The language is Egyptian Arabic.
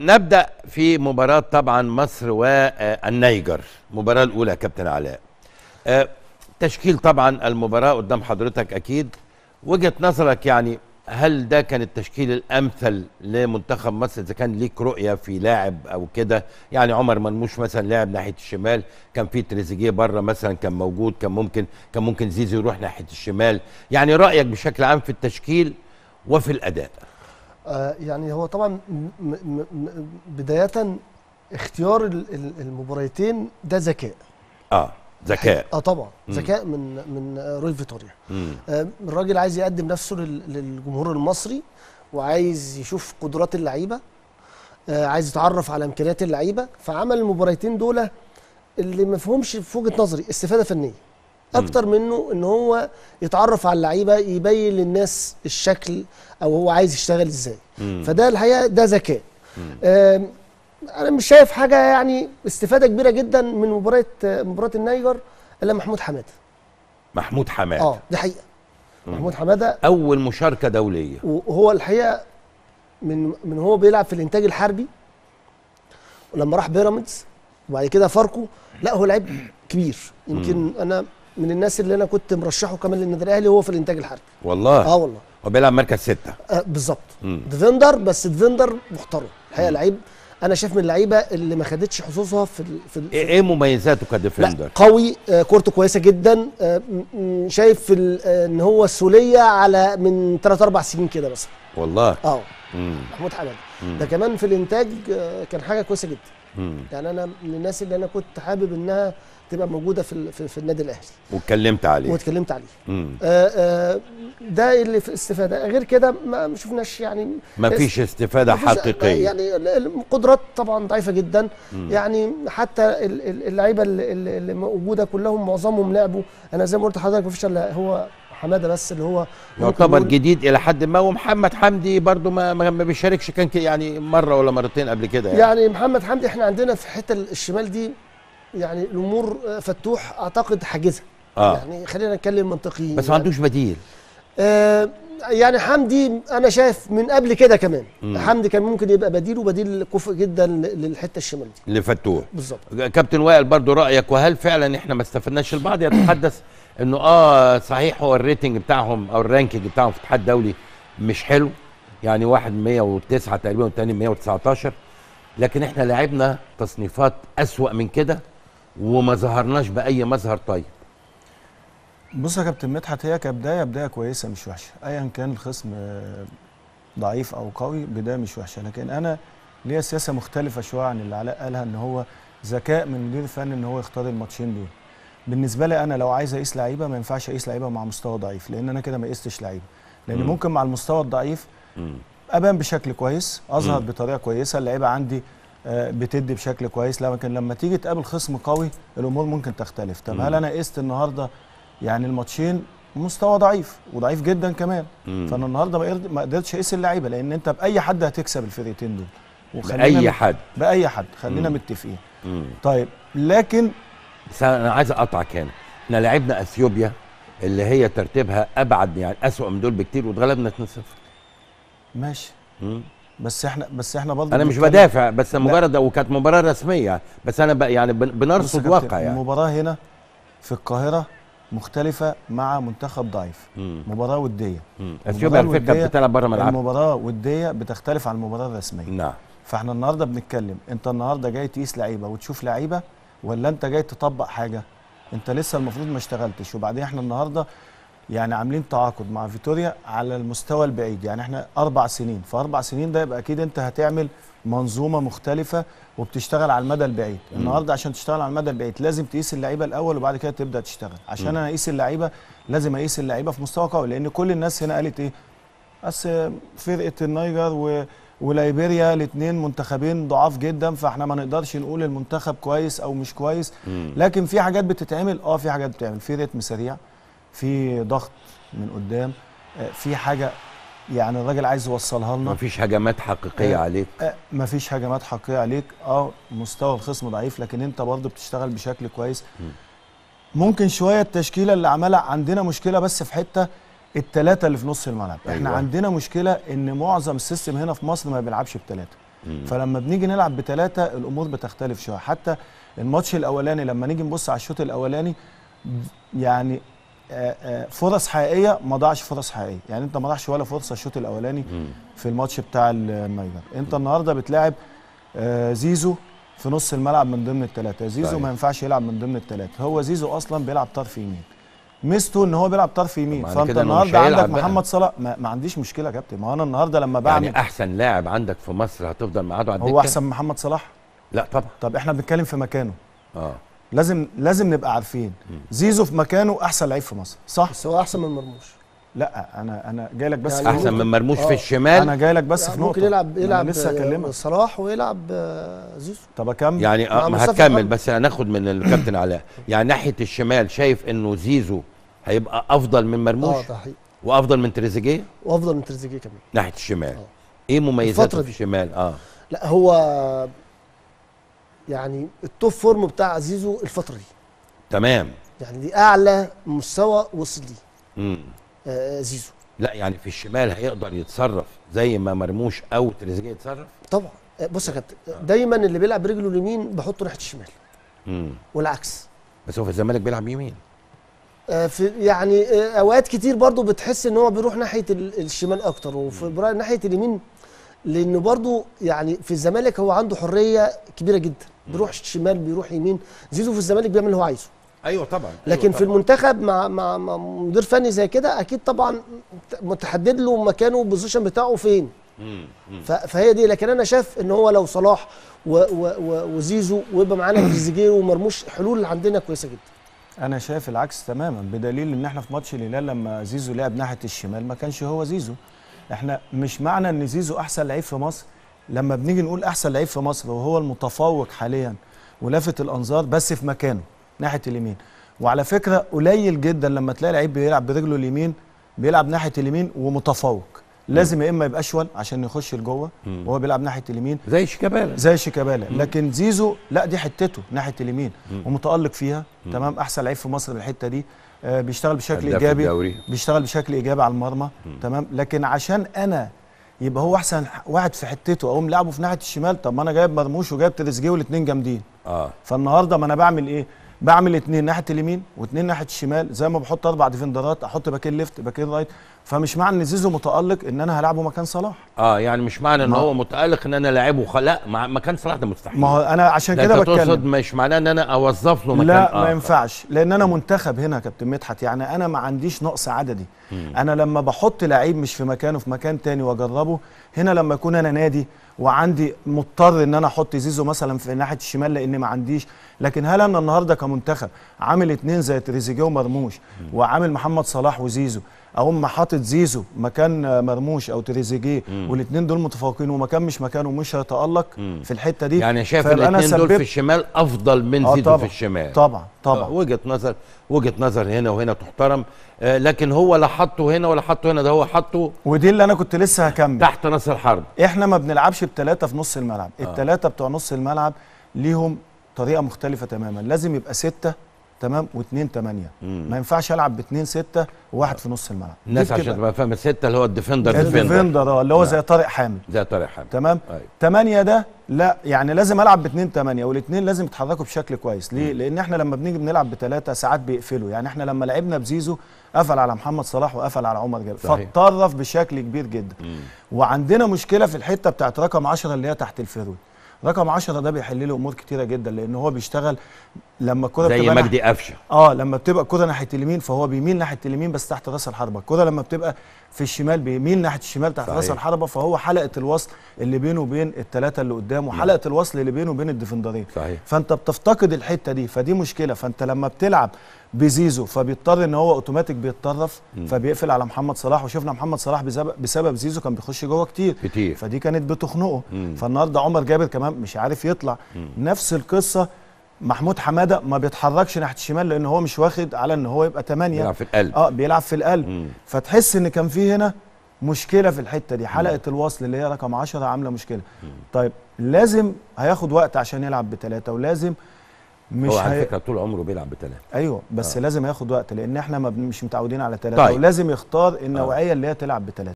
نبدا في مباراه طبعا مصر والنيجر المباراه الاولى يا كابتن علاء آه، تشكيل طبعا المباراه قدام حضرتك اكيد وجهه نظرك يعني هل ده كان التشكيل الامثل لمنتخب مصر اذا كان ليك رؤيه في لاعب او كده يعني عمر مرموش مثلا لاعب ناحيه الشمال كان في تريزيجيه بره مثلا كان موجود كان ممكن كان ممكن زيزو يروح ناحيه الشمال يعني رايك بشكل عام في التشكيل وفي الاداء آه يعني هو طبعا م- م- م- بدايه اختيار ال- ال- المباراتين ده ذكاء اه ذكاء اه طبعا مم. ذكاء من من آه، روي فيتوريا مم. آه، الراجل عايز يقدم نفسه لل- للجمهور المصري وعايز يشوف قدرات اللعيبه آه، عايز يتعرف على امكانيات اللعيبه فعمل المباراتين دول اللي ما فيهمش في وجهه نظري استفاده فنيه اكتر منه ان هو يتعرف على اللعيبه يبين للناس الشكل او هو عايز يشتغل ازاي مم. فده الحقيقه ده ذكاء آم، انا مش شايف حاجه يعني استفاده كبيره جدا من مباراه مباراه النيجر الا محمود حماده محمود حماد اه دي حقيقه محمود حماده اول مشاركه دوليه وهو الحقيقه من من هو بيلعب في الانتاج الحربي ولما راح بيراميدز وبعد كده فاركو لا هو لعيب كبير يمكن انا من الناس اللي انا كنت مرشحه كمان للنادي الاهلي هو في الانتاج الحربي والله اه والله هو بيلعب مركز ستة آه بالظبط مم. ديفندر بس ديفندر محترم الحقيقه لعيب انا شايف من اللعيبه اللي ما خدتش حظوظها في ال في, ال ايه إيه مميزاته لا كديفندر قوي آه كورته كويسه جدا آه م- م- شايف في ال- آه ان هو السوليه على من 3 4 سنين كده مثلا والله اه مم. محمود حماده مم. ده كمان في الانتاج آه، كان حاجه كويسه جدا مم. يعني انا من الناس اللي انا كنت حابب انها تبقى موجوده في ال- في, في النادي الاهلي واتكلمت عليه واتكلمت عليه مم. آه، آه، ده اللي في استفاده غير كده ما ما شفناش يعني مفيش استفاده مفيش- حقيقيه يعني ال- القدرات طبعا ضعيفه جدا يعني حتى ال- ال- اللعيبه اللي, اللي اللي موجوده كلهم معظمهم لعبوا انا زي ما قلت لحضرتك مفيش الا هو حماده بس اللي هو ممكن يعتبر نقول- جديد الى حد ما ومحمد حمدي برضو ما ما ما بيشاركش كان كده يعني مره ولا مرتين قبل كده يعني, يعني محمد حمدي احنا عندنا في الحته الشمال دي يعني الامور آه، فتوح اعتقد حاجزها اه يعني خلينا نتكلم منطقيين بس ما عندوش بديل آه يعني حمدي انا شايف من قبل كده كمان مم. حمدي كان ممكن يبقى بديل وبديل كفء جدا ل- للحته الشمال دي لفتوح بالظبط كابتن وائل برضو رايك وهل فعلا احنا ما استفدناش البعض يتحدث انه اه صحيح هو الريتنج بتاعهم او الرانكينج بتاعهم في الاتحاد الدولي مش حلو يعني واحد 109 تقريبا والتاني 119 لكن احنا لعبنا تصنيفات اسوأ من كده وما ظهرناش باي مظهر طيب بص يا كابتن مدحت هي كبدايه بدايه كويسه مش وحشه ايا كان الخصم آه، ضعيف او قوي بدايه مش وحشه لكن انا ليا سياسه مختلفه شويه عن اللي علاء قالها ان هو ذكاء من المدير الفني ان هو يختار الماتشين دول بالنسبه لي انا لو عايز اقيس لعيبه ما ينفعش اقيس لعيبه مع مستوى ضعيف لان انا كده ما قستش لعيبه لان مم. ممكن مع المستوى الضعيف مم. ابان بشكل كويس اظهر مم. بطريقه كويسه اللعيبه عندي آه، بتدي بشكل كويس لكن لما تيجي تقابل خصم قوي الامور ممكن تختلف طب مم. هل انا قست النهارده يعني الماتشين مستوى ضعيف وضعيف جدا كمان مم. فانا النهارده ما قدرت- ما قدرتش اقيس اللعيبه لان انت باي حد هتكسب الفرقتين دول باي مت- حد باي حد خلينا مم. متفقين مم. طيب لكن بس انا عايز اقطعك هنا احنا لعبنا اثيوبيا اللي هي ترتيبها ابعد يعني اسوأ من دول بكتير واتغلبنا 2-0 ماشي مم. بس احنا بس احنا برضه انا مش بنتكلم- بدافع بس لا. مجرد وكانت مباراه رسميه بس انا بقى يعني بن- بص يا بنرصد كابتن، واقع يعني المباراه هنا في القاهره مختلفه مع منتخب ضعيف مم. مباراه وديه مم. اثيوبيا على فكره الودية- كانت بتلعب بره ملعبها المباراه وديه بتختلف عن المباراه الرسميه نعم فاحنا النهارده بنتكلم انت النهارده جاي تقيس لعيبه وتشوف لعيبه ولا انت جاي تطبق حاجه انت لسه المفروض ما اشتغلتش وبعدين احنا النهارده يعني عاملين تعاقد مع فيتوريا على المستوى البعيد يعني احنا اربع سنين فاربع سنين ده يبقى اكيد انت هتعمل منظومه مختلفه وبتشتغل على المدى البعيد النهارده عشان تشتغل على المدى البعيد لازم تقيس اللعيبه الاول وبعد كده تبدا تشتغل عشان انا اقيس اللعيبه لازم اقيس اللعيبه في مستوى قوي لان كل الناس هنا قالت ايه بس فرقه النيجر و وليبيريا الاثنين منتخبين ضعاف جدا فاحنا ما نقدرش نقول المنتخب كويس او مش كويس مم. لكن في حاجات بتتعمل اه في حاجات بتتعمل في رتم سريع في ضغط من قدام آه، في حاجه يعني الراجل عايز يوصلها لنا مفيش هجمات حقيقيه آه. عليك آه، مفيش هجمات حقيقيه عليك اه مستوى الخصم ضعيف لكن انت برضه بتشتغل بشكل كويس ممكن شويه التشكيله اللي عملها عندنا مشكله بس في حته الثلاثه اللي في نص الملعب احنا أيوة. عندنا مشكله ان معظم السيستم هنا في مصر ما بيلعبش بثلاثه فلما بنيجي نلعب بثلاثه الامور بتختلف شويه حتى الماتش الاولاني لما نيجي نبص على الشوط الاولاني يعني آه، آه، فرص حقيقيه ما ضاعش فرص حقيقيه يعني انت ما ضاعش ولا فرصه الشوط الاولاني في الماتش بتاع النيجر انت النهارده بتلاعب آه، زيزو في نص الملعب من ضمن الثلاثه زيزو صحيح. ما ينفعش يلعب من ضمن الثلاثه هو زيزو اصلا بيلعب طرف يمين ميزته ان هو بيلعب طرف يمين معنى فانت كده إنه مش النهارده عندك هيلعب بقى. محمد صلاح ما, ما عنديش مشكله يا كابتن ما هو انا النهارده لما بعمل يعني احسن لاعب عندك في مصر هتفضل معاده على هو الدكه احسن من محمد صلاح لا طبعا طب احنا بنتكلم في مكانه اه لازم لازم نبقى عارفين زيزو في مكانه احسن لعيب في مصر صح بس هو احسن من مرموش لا انا انا جاي لك بس يعني في احسن نقطة. من مرموش آه. في الشمال انا جاي لك بس يعني في نقطه ممكن يلعب أنا يلعب لسه آه، اكلمك صلاح ويلعب آه، زيزو طب اكمل يعني مع اه ما مصطفى هتكمل محمد. بس هناخد من الكابتن علاء يعني ناحيه الشمال شايف انه زيزو هيبقى افضل من مرموش اه ده حقيقي وافضل من تريزيجيه وافضل من تريزيجيه كمان ناحيه الشمال آه. ايه مميزاته الفترة في دي. الشمال اه لا هو يعني التوب فورم بتاع زيزو الفتره دي تمام يعني دي اعلى مستوى وصل ليه مم. آه، زيزو لا يعني في الشمال هيقدر يتصرف زي ما مرموش او تريزيجيه يتصرف طبعا آه، بص يا كابتن دايما اللي بيلعب برجله اليمين بحطه ناحيه الشمال مم. والعكس بس هو في الزمالك بيلعب يمين آه، في يعني آه، اوقات كتير برضو بتحس ان هو بيروح ناحيه ال- الشمال اكتر وفي برا- ناحيه اليمين لانه برضو يعني في الزمالك هو عنده حريه كبيره جدا بيروح شمال بيروح يمين زيزو في الزمالك بيعمل اللي هو عايزه ايوه طبعا لكن في المنتخب مع مع مع مدير فني زي كده اكيد طبعا متحدد له مكانه والبوزيشن بتاعه فين ف- فهي دي لكن انا شايف ان هو لو صلاح و و و وزيزو ويبقى معانا تريزيجيه ومرموش حلول عندنا كويسه جدا انا شايف العكس تماما بدليل ان احنا في ماتش الهلال لما زيزو لعب ناحيه الشمال ما كانش هو زيزو احنا مش معنى ان زيزو احسن لعيب في مصر لما بنيجي نقول احسن لعيب في مصر وهو المتفوق حاليا ولافت الانظار بس في مكانه ناحيه اليمين وعلى فكره قليل جدا لما تلاقي لعيب بيلعب برجله اليمين بيلعب ناحيه اليمين ومتفوق لازم يا اما يبقى اشول عشان يخش لجوه مم. وهو بيلعب ناحيه اليمين زي شيكابالا زي شيكابالا لكن زيزو لا دي حتته ناحيه اليمين ومتالق فيها تمام احسن لعيب في مصر بالحته دي آه بيشتغل بشكل هداف ايجابي الدوري. بيشتغل بشكل ايجابي على المرمى تمام لكن عشان انا يبقى هو احسن ح- واحد في حتته اقوم لعبه في ناحيه الشمال طب ما انا جايب مرموش وجايب تريزيجيه والاثنين جامدين اه فالنهارده ما انا بعمل ايه بعمل اتنين ناحيه اليمين واتنين ناحيه الشمال زي ما بحط اربع ديفندرات احط باكين ليفت باكين رايت فمش معنى ان زيزو متالق ان انا هلعبه مكان صلاح اه يعني مش معنى ان ما- هو متالق ان انا لاعبه خ... لا ما ما كان صلاح ده مستحيل ما هو انا عشان ده كده انت تقصد بتكلم مش معناه ان انا اوظف له مكان لا ما آخر. ينفعش لان انا منتخب هنا يا كابتن مدحت يعني انا ما عنديش نقص عددي انا لما بحط لعيب مش في مكانه في مكان تاني واجربه هنا لما اكون انا نادي وعندي مضطر ان انا احط زيزو مثلا في ناحيه الشمال لان ما عنديش لكن هل انا النهارده كمنتخب عامل اتنين زي تريزيجيه ومرموش وعامل محمد صلاح وزيزو اقوم حاطط زيزو مكان آه، مرموش او تريزيجيه والاثنين دول متفوقين ومكان مش مكانه مش هيتالق في الحته دي يعني شايف فيبقى أنا الاثنين دول في سببت- الشمال افضل من آه زيزو طبعاً، في الشمال طبعا طبعا آه، وجهه نظر وجهه نظر هنا وهنا تحترم آه لكن هو لا حطه هنا ولا حطه هنا ده هو حطه ودي اللي انا كنت لسه هكمل تحت راس الحرب احنا ما بنلعبش بثلاثه في نص الملعب الثلاثه بتوع نص الملعب ليهم طريقه مختلفه تماما لازم يبقى سته تمام واثنين ثمانيه ما ينفعش العب باثنين سته وواحد في نص الملعب دي الناس عشان بتبقى تبقى فاهمه السته اللي هو الديفندر ديفندر الديفندر اه اللي هو زي طارق حامد زي طارق حامد تمام أيوة. ثمانية ده لا يعني لازم العب باثنين ثمانية والاثنين لازم يتحركوا بشكل كويس ليه لان احنا لما بنيجي بنلعب بثلاثه ساعات بيقفلوا يعني احنا لما لعبنا بزيزو قفل على محمد صلاح وقفل على عمر جابر صحيح. فاتطرف بشكل كبير جدا وعندنا مشكله في الحته بتاعت رقم 10 اللي هي تحت الفيرود رقم 10 ده بيحل له امور كتيره جدا لان هو بيشتغل لما الكره زي بتبقى ناحية- مجدي قفشه اه لما بتبقى الكره ناحيه اليمين فهو بيميل ناحيه اليمين بس تحت راس الحربه الكره لما بتبقى في الشمال بيميل ناحيه الشمال تحت صحيح. راس الحربه فهو حلقه الوصل اللي بينه وبين الثلاثه اللي قدام وحلقه الوصل اللي بينه وبين الديفندرين صحيح. فانت بتفتقد الحته دي فدي مشكله فانت لما بتلعب بزيزو فبيضطر ان هو اوتوماتيك بيتطرف فبيقفل على محمد صلاح وشفنا محمد صلاح بسبب, بسبب زيزو كان بيخش جوه كتير كتير. فدي كانت بتخنقه مم. فالنهارده عمر جابر كمان مش عارف يطلع نفس القصه محمود حماده ما بيتحركش ناحيه الشمال لان هو مش واخد على ان هو يبقى 8 بيلعب في القلب اه بيلعب في القلب مم. فتحس ان كان في هنا مشكله في الحته دي حلقه الوصل اللي هي رقم 10 عامله مشكله طيب لازم هياخد وقت عشان يلعب بثلاثه ولازم مش هو على هي... فكره طول عمره بيلعب بثلاثه ايوه بس آه. لازم ياخد وقت لان احنا ما بن- مش متعودين على ثلاثه طيب. ولازم يختار النوعيه اللي هي تلعب بثلاثه